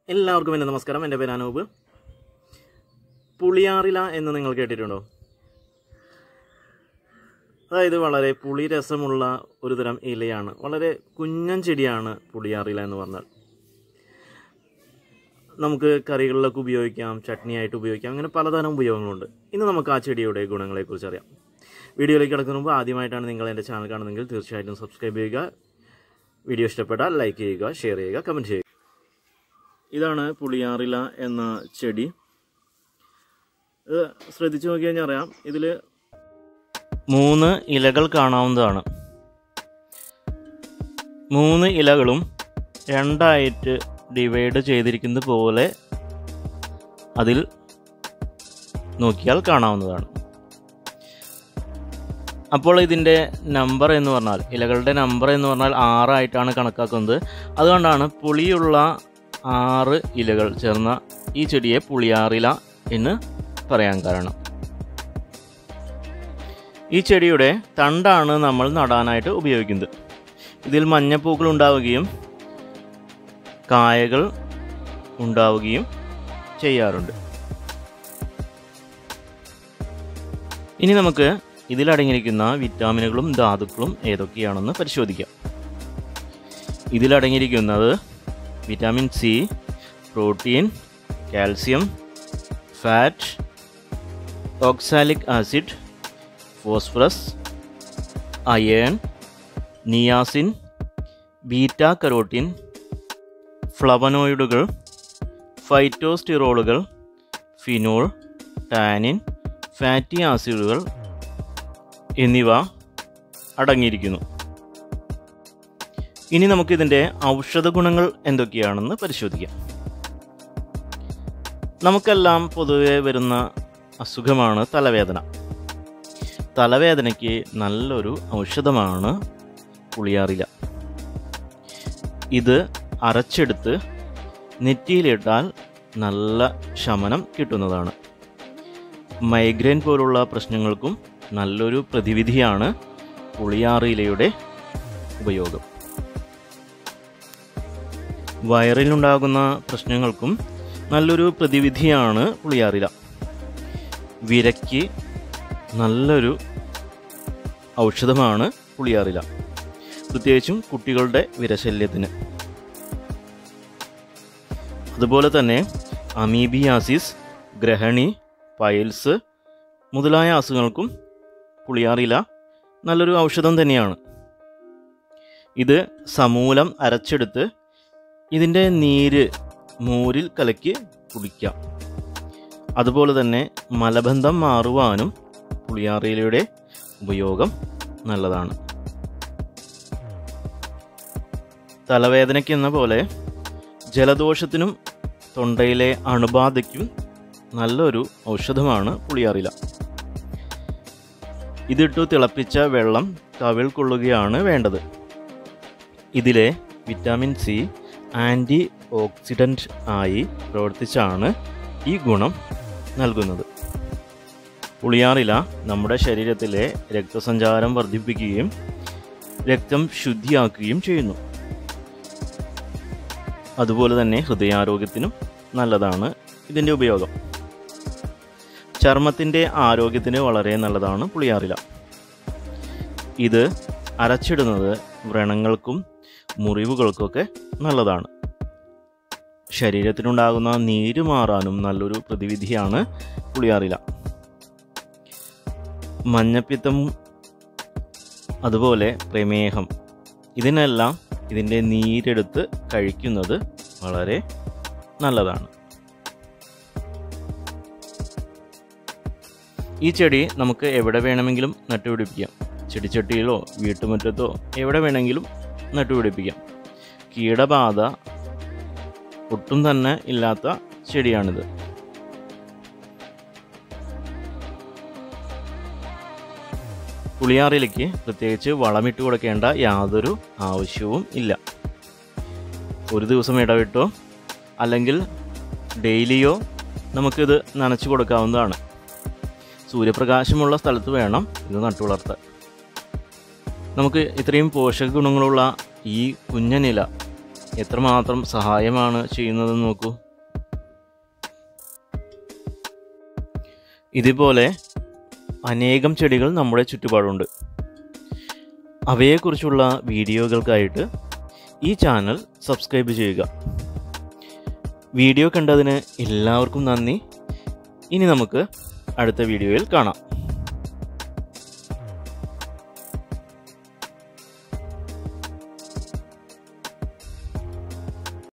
എല്ലാവർക്കും എൻ്റെ നമസ്കാരം എൻ്റെ പേര് അനൂപ് പുളിയാറില എന്ന് നിങ്ങൾ കേട്ടിട്ടുണ്ടോ അതായത് വളരെ പുളി രസമുള്ള ഒരു തരം ഇലയാണ് വളരെ കുഞ്ഞൻ ചെടിയാണ് പുളിയാറില എന്ന് പറഞ്ഞാൽ നമുക്ക് കറികളിലൊക്കെ ഉപയോഗിക്കാം ചട്നിയായിട്ട് ഉപയോഗിക്കാം അങ്ങനെ പലതരം ഉപയോഗങ്ങളുണ്ട് ഇന്ന് നമുക്ക് ആ ചെടിയുടെ ഗുണങ്ങളെക്കുറിച്ച് അറിയാം വീഡിയോയിലേക്ക് കിടക്കുന്ന മുമ്പ് ആദ്യമായിട്ടാണ് നിങ്ങൾ എൻ്റെ ചാനൽ കാണുന്നതെങ്കിൽ തീർച്ചയായിട്ടും സബ്സ്ക്രൈബ് ചെയ്യുക വീഡിയോ ഇഷ്ടപ്പെട്ടാൽ ലൈക്ക് ചെയ്യുക ഷെയർ ചെയ്യുക കമൻറ്റ് ചെയ്യുക ഇതാണ് പുളിയാറില എന്ന ചെടി ഇത് ശ്രദ്ധിച്ചു നോക്കി കഴിഞ്ഞാൽ അറിയാം ഇതിൽ മൂന്ന് ഇലകൾ കാണാവുന്നതാണ് മൂന്ന് ഇലകളും രണ്ടായിട്ട് ഡിവൈഡ് ചെയ്തിരിക്കുന്നത് പോലെ അതിൽ നോക്കിയാൽ കാണാവുന്നതാണ് അപ്പോൾ ഇതിൻ്റെ നമ്പർ എന്ന് പറഞ്ഞാൽ ഇലകളുടെ നമ്പർ എന്ന് പറഞ്ഞാൽ ആറായിട്ടാണ് കണക്കാക്കുന്നത് അതുകൊണ്ടാണ് പുളിയുള്ള ആറ് ഇലകൾ ചേർന്ന ഈ ചെടിയെ പുളിയാറില എന്ന് പറയാൻ കാരണം ഈ ചെടിയുടെ തണ്ടാണ് നമ്മൾ നടാനായിട്ട് ഉപയോഗിക്കുന്നത് ഇതിൽ മഞ്ഞപ്പൂക്കൾ ഉണ്ടാവുകയും കായകൾ ഉണ്ടാവുകയും ചെയ്യാറുണ്ട് ഇനി നമുക്ക് ഇതിലടങ്ങിയിരിക്കുന്ന വിറ്റാമിനുകളും ധാതുക്കളും ഏതൊക്കെയാണെന്ന് പരിശോധിക്കാം ഇതിലടങ്ങിയിരിക്കുന്നത് vitamin C protein calcium fat oxalic acid phosphorus iron niacin beta carotene ഫ്ലവനോയിഡുകൾ ഫൈറ്റോസ്റ്റിറോളുകൾ ഫിനോൾ ടാനിൻ ഫാറ്റി ആസിഡുകൾ എന്നിവ അടങ്ങിയിരിക്കുന്നു ഇനി നമുക്കിതിൻ്റെ ഔഷധ ഗുണങ്ങൾ എന്തൊക്കെയാണെന്ന് പരിശോധിക്കാം നമുക്കെല്ലാം പൊതുവെ വരുന്ന അസുഖമാണ് തലവേദന തലവേദനയ്ക്ക് നല്ലൊരു ഔഷധമാണ് പുളിയാറില ഇത് അരച്ചെടുത്ത് നെറ്റിയിലിട്ടാൽ നല്ല ശമനം കിട്ടുന്നതാണ് മൈഗ്രെയിൻ പോലുള്ള പ്രശ്നങ്ങൾക്കും നല്ലൊരു പ്രതിവിധിയാണ് പുളിയാറിലയുടെ ഉപയോഗം വയറിലുണ്ടാകുന്ന പ്രശ്നങ്ങൾക്കും നല്ലൊരു പ്രതിവിധിയാണ് പുളിയാറില വിരയ്ക്ക് നല്ലൊരു ഔഷധമാണ് പുളിയാറില പ്രത്യേകിച്ചും കുട്ടികളുടെ വിരശല്യത്തിന് അതുപോലെ തന്നെ അമീബിയാസിസ് ഗ്രഹണി പൈൽസ് മുതലായ അസുഖങ്ങൾക്കും പുളിയാറില നല്ലൊരു ഔഷധം തന്നെയാണ് ഇത് സമൂലം അരച്ചെടുത്ത് ഇതിൻ്റെ നീര് മോരിൽ കലക്കി കുടിക്കാം അതുപോലെ തന്നെ മലബന്ധം മാറുവാനും പുളിയാറിലയുടെ ഉപയോഗം നല്ലതാണ് തലവേദനയ്ക്ക് എന്ന പോലെ ജലദോഷത്തിനും തൊണ്ടയിലെ അണുബാധയ്ക്കും നല്ലൊരു ഔഷധമാണ് പുളിയാറില ഇതിട്ടു തിളപ്പിച്ച വെള്ളം കവിൾ കൊള്ളുകയാണ് വേണ്ടത് ഇതിലെ വിറ്റാമിൻ സി ആൻറ്റി ഓക്സിഡൻറ്റ് ആയി പ്രവർത്തിച്ചാണ് ഈ ഗുണം നൽകുന്നത് പുളിയാറില നമ്മുടെ ശരീരത്തിലെ രക്തസഞ്ചാരം വർദ്ധിപ്പിക്കുകയും രക്തം ശുദ്ധിയാക്കുകയും ചെയ്യുന്നു അതുപോലെ തന്നെ ഹൃദയാരോഗ്യത്തിനും നല്ലതാണ് ഇതിൻ്റെ ഉപയോഗം ചർമ്മത്തിൻ്റെ ആരോഗ്യത്തിന് വളരെ നല്ലതാണ് പുളിയാറില ഇത് അരച്ചിടുന്നത് വ്രണങ്ങൾക്കും മുറിവുകൾക്കൊക്കെ നല്ലതാണ് ശരീരത്തിനുണ്ടാകുന്ന നീര് മാറാനും നല്ലൊരു പ്രതിവിധിയാണ് പുളിയാറില മഞ്ഞപ്പിത്തം അതുപോലെ പ്രമേഹം ഇതിനെല്ലാം ഇതിൻ്റെ നീരെടുത്ത് കഴിക്കുന്നത് വളരെ നല്ലതാണ് ഈ ചെടി നമുക്ക് എവിടെ വേണമെങ്കിലും നട്ടുപിടിപ്പിക്കാം ചെടിച്ചട്ടിയിലോ വീട്ടുമുറ്റത്തോ എവിടെ വേണമെങ്കിലും നട്ടുപിടിപ്പിക്കാം കീടബാധ ഒട്ടും തന്നെ ഇല്ലാത്ത ചെടിയാണിത് പുളിയാറിലേക്ക് പ്രത്യേകിച്ച് വളമിട്ട് കൊടുക്കേണ്ട യാതൊരു ആവശ്യവും ഇല്ല ഒരു ദിവസം ഇടവിട്ടോ അല്ലെങ്കിൽ ഡെയിലിയോ നമുക്കിത് നനച്ചു കൊടുക്കാവുന്നതാണ് സൂര്യപ്രകാശമുള്ള സ്ഥലത്ത് വേണം ഇത് നട്ടുവളർത്താൻ നമുക്ക് ഇത്രയും പോഷക ഗുണങ്ങളുള്ള ഈ കുഞ്ഞനില എത്രമാത്രം സഹായമാണ് ചെയ്യുന്നതെന്ന് നോക്കൂ ഇതുപോലെ അനേകം ചെടികൾ നമ്മുടെ ചുറ്റുപാടുണ്ട് അവയെക്കുറിച്ചുള്ള വീഡിയോകൾക്കായിട്ട് ഈ ചാനൽ സബ്സ്ക്രൈബ് ചെയ്യുക വീഡിയോ കണ്ടതിന് എല്ലാവർക്കും നന്ദി ഇനി നമുക്ക് അടുത്ത വീഡിയോയിൽ കാണാം